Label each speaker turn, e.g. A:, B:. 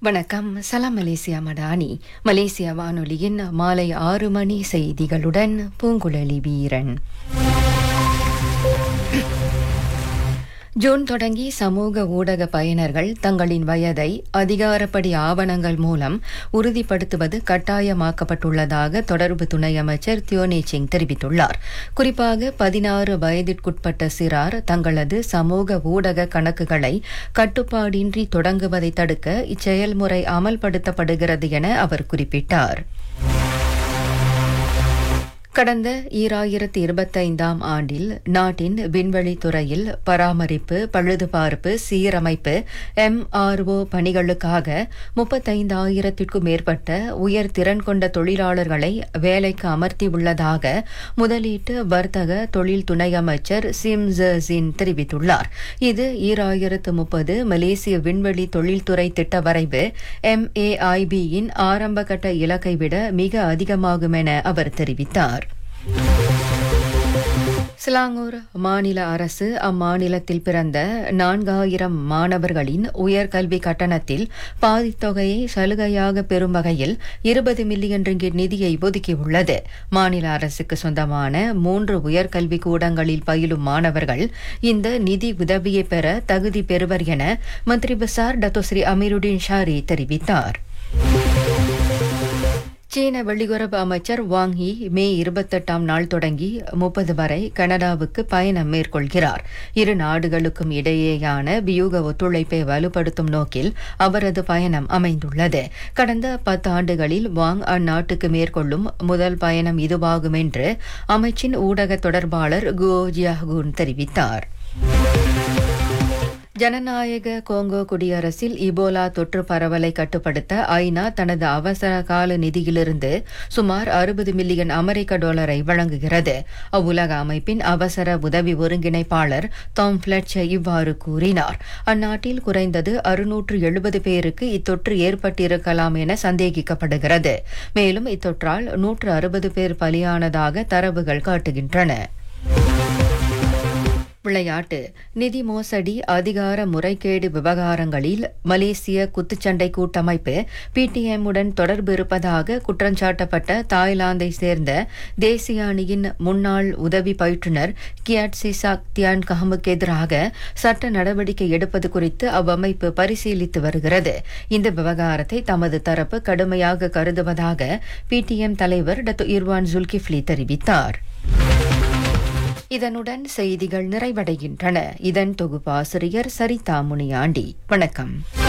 A: வணக்கம் சலாம் Malaysia Madani Malaysia வானொலியின் மாலை ஆறு மணி செய்திகளுடன் பூங்குழலி வீரன் ஜூன் தொடங்கி சமூக ஊடக பயனர்கள் தங்களின் வயதை அதிகாரப்படி ஆவணங்கள் மூலம் உறுதிப்படுத்துவது கட்டாயமாக்கப்பட்டுள்ளதாக தொடர்பு துணை அமைச்சர் தியோனே சிங் தெரிவித்துள்ளார் குறிப்பாக பதினாறு வயதிற்குட்பட்ட சிறார் தங்களது சமூக ஊடக கணக்குகளை கட்டுப்பாடின்றி தொடங்குவதை தடுக்க இச்செயல்முறை அமல்படுத்தப்படுகிறது என அவர் குறிப்பிட்டார் கடந்த ஈராயிரத்தி இருபத்தைந்தாம் ஆண்டில் நாட்டின் விண்வெளி துறையில் பராமரிப்பு பழுதுபார்ப்பு சீரமைப்பு எம்ஆர்ஓ பணிகளுக்காக முப்பத்தைந்தாயிரத்திற்கும் மேற்பட்ட உயர் திறன் கொண்ட தொழிலாளர்களை வேலைக்கு அமர்த்தியுள்ளதாக முதலீட்டு வர்த்தக தொழில் துணை அமைச்சர் சிம்ஜின் தெரிவித்துள்ளார் இது ஈராயிரத்து முப்பது மலேசிய விண்வெளி தொழில்துறை திட்ட வரைவு எம்ஏஐபியின் ஆரம்பகட்ட இலக்கை விட மிக அதிகமாகும் என அவர் தெரிவித்தார் சிலாங்கூர் மாநில அரசு அம்மாநிலத்தில் பிறந்த நான்காயிரம் மாணவர்களின் உயர்கல்வி கட்டணத்தில் பாதித்தொகையை சலுகையாக பெறும் வகையில் இருபது மில்லியன் ரிங்கிட் நிதியை ஒதுக்கியுள்ளது மாநில அரசுக்கு சொந்தமான மூன்று உயர்கல்வி கூடங்களில் பயிலும் மாணவர்கள் இந்த நிதி உதவியை பெற தகுதி பெறுவர் என மந்திரி பசார் டத்தோஸ்ரீ அமீருddin ஷாரி தெரிவித்தார் சீன வெளியுறவு அமைச்சர் வாங் யி மே இருபத்தெட்டாம் நாள் தொடங்கி முப்பது வரை கனடாவுக்கு பயணம் மேற்கொள்கிறார் இரு நாடுகளுக்கும் இடையேயான வியூக ஒத்துழைப்பை வலுப்படுத்தும் நோக்கில் அவரது பயணம் அமைந்துள்ளது கடந்த பத்து ஆண்டுகளில் வாங் அந்நாட்டுக்கு மேற்கொள்ளும் முதல் பயணம் இதுவாகும் என்று அமைச்சின் ஊடக தொடர்பாளர் கோ ஜியாகுன் தெரிவித்தார் ஜனநாயக கோங்கோ குடியரசில் இபோலா தொற்று பரவலை கட்டுப்படுத்த ஐநா தனது அவசர கால நிதியிலிருந்து சுமார் அறுபது மில்லியன் அமெரிக்க டாலரை வழங்குகிறது அவ்வுலக அமைப்பின் அவசர உதவி ஒருங்கிணைப்பாளர் டாம் பிளட்சர் இவ்வாறு கூறினார் அந்நாட்டில் குறைந்தது அறுநூற்று எழுபது பேருக்கு இத்தொற்று ஏற்பட்டிருக்கலாம் என சந்தேகிக்கப்படுகிறது மேலும் இத்தொற்றால் நூற்று அறுபது பேர் பலியானதாக தரவுகள் காட்டுகின்றன விளையாட்டு நிதி மோசடி அதிகார முறைகேடு விவகாரங்களில் மலேசிய குத்துச்சண்டை கூட்டமைப்பு பிடிஎம் உடன் தொடர்பு இருப்பதாக குற்றஞ்சாட்டப்பட்ட தாய்லாந்தை சேர்ந்த தேசிய அணியின் முன்னாள் உதவி பயிற்றுநர் கியாட் சிசாக் தியான் கஹமுக்கு எதிராக சட்ட நடவடிக்கை எடுப்பது குறித்து அவ்வமைப்பு பரிசீலித்து வருகிறது இந்த விவகாரத்தை தமது தரப்பு கடுமையாக கருதுவதாக பிடிஎம் தலைவர் டத்து இர்வான் ஜுல்கிஃப்லி தெரிவித்தார் இதனுடன் செய்திகள் நிறைவடைகின்றன இதன் தொகுப்பாசிரியர் சரிதா முனியாண்டி வணக்கம்